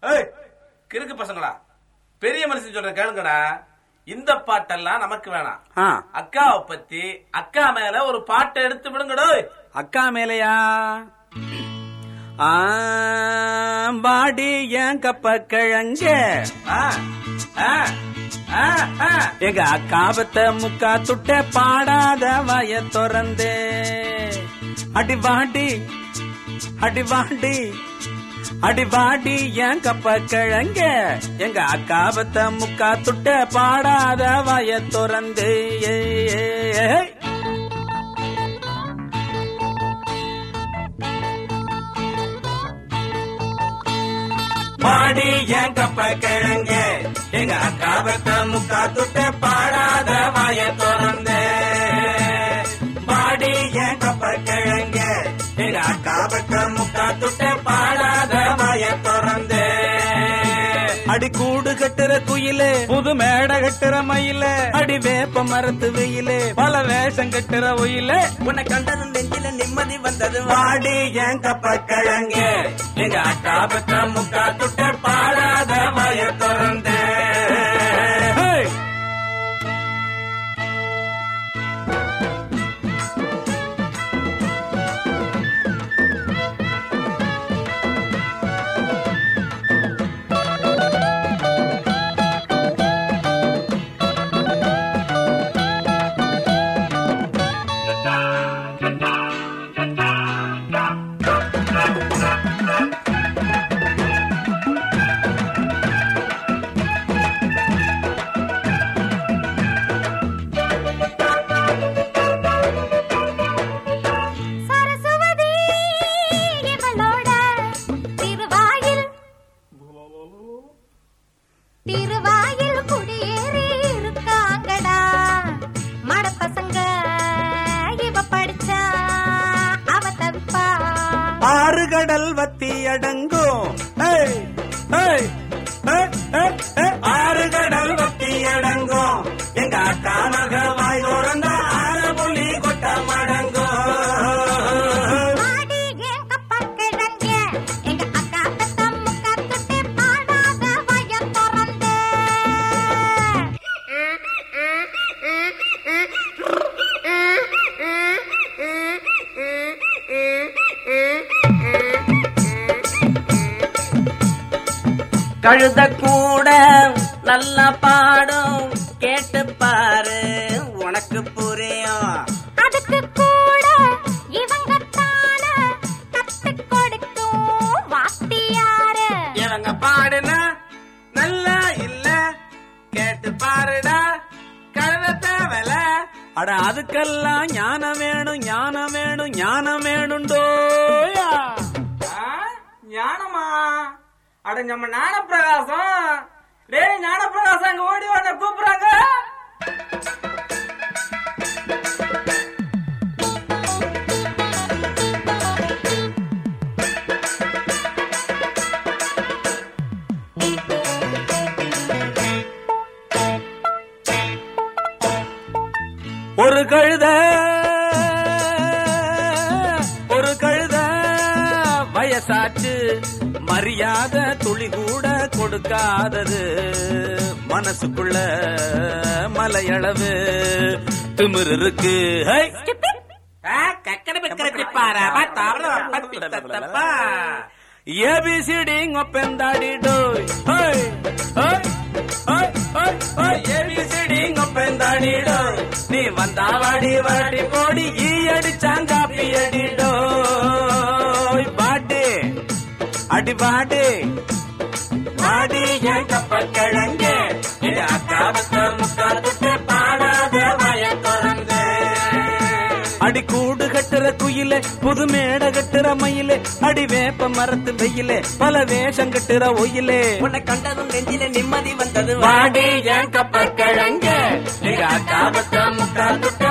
ஏய், கிறுக்கு பசங்களா பெரிய மனுஷன் சொல்ற கேளுங்கடா இந்த பாட்டெல்லாம் நமக்கு வேணாம் ஆ, அக்காவை பத்தி அக்கா மேல ஒரு பாட்டை எடுத்து விடுங்கடோ அக்கா மேலையா ஆ, பாடி ஏன் கப்ப கிழங்க ஆ, ஆ, ஆ, ஆ. எங்க அக்காபத்த முக்கா துட்ட பாடாத வய திறந்தே அடி வாடி அடி வாடி அடி வாடி ஏன் கப்ப கிழங்க எங்க அக்காபத்த முக்கா துட்ட பாடாத வய திறந்தே ஏய், ஏய், ஏய். பாடி ஏன் கப்ப கிழங்க எங்க அக்காபத்த முக்கா துட்ட பாடாத வாய திறந்தே பாடி ஏன் கப்ப கிழங்க எங்க அக்காபத்த முக்கா துட்ட பாடாத வாய திறந்தே அடி கூடு கட்டுற குயிலே புது மேடை கட்டுற மயிலே அடி வேப்ப மரத்து வெயிலே பல வேஷம் கட்டுற ஒயிலே உன்னை கண்டதும் நெஞ்சில நிம்மதி வந்தது வாடி ஏன் கப்ப கிழங்க எங்க அக்கா பத்த முக்கா துட்ட பாடாத வய திறந்த சரஸ்வதி இவளோட திருவாயில் திருவாயில் குடியேறி இருக்காங்கடா மட பசங்க இவ படிச்சா அவ தவிப்பா ஆறு கடல் வத்தி அடங்கும் ஏய், ஏய், ஏய், ஏய், ஏய். ஆறு கடல் வத்தி அடங்கும் எங்க அக்கா மக வாய் திறந்த ஆறு புள்ளி கொட்ட மடங்கும் ஆடி ஏன் கப்பக்கிழங்க எங்க அக்கா தத்தம் முக்கத்துட்டு பாடாத வய திறந்து கழுத கூட நல்லா பாடும் கேட்டு பாரு உனக்கு புரியும் அதுக்கு கூட இவங்க தான கத்து கொடுக்கும் வாத்தியாரு இவங்க பாடுனா நல்லா இல்ல கேட்டு பாருடா கழுத தேவல அட அதுக்கெல்லாம் ஞானம் வேணும் ஞானம் வேணும் ஞானம் வேணுண்டோயா ஞானமா அட நம்ம ஞான பிரகாசம் டேய் ஞான பிரகாசம் அங்க ஓடி வாங்க கூப்பிடுறாங்க ஒரு கழுத ஒரு கழுத வயசாச்சு மரியாதை துளி கூட கொடுக்காதது மனசுக்குள்ள மலையளவு திமிரு இருக்கு ஹை! ஏபிசிடி ஒப்பந்தாடி டோய் ஹோய் ஹோய் ஹோய் ஹோய் ஹோய் ஏபிசிடி ஒப்பந்தாடி டோய் நீ வந்தா வாடி வாடி போடி ஈ அடிச்சாங்காப்பி அடி டோய் பாட்டு அடி பாட்டு வாடி என் கப்ப கிழங்க இது அக்காவத்த முக்காத்துட்டு பாடாத வய திறந்து அடி கூடு கட்டுற குயிலே புது மேடை கட்டுற மயிலே அடி வேப்ப மரத்து வெயிலே பல வேஷம் கட்டுற ஒயிலே உன்னை கண்டதும் நெஞ்சில நிம்மதி வந்தது வாடி என் கப்ப கிழங்க எங்க அக்காபத்த முக்கா துட்ட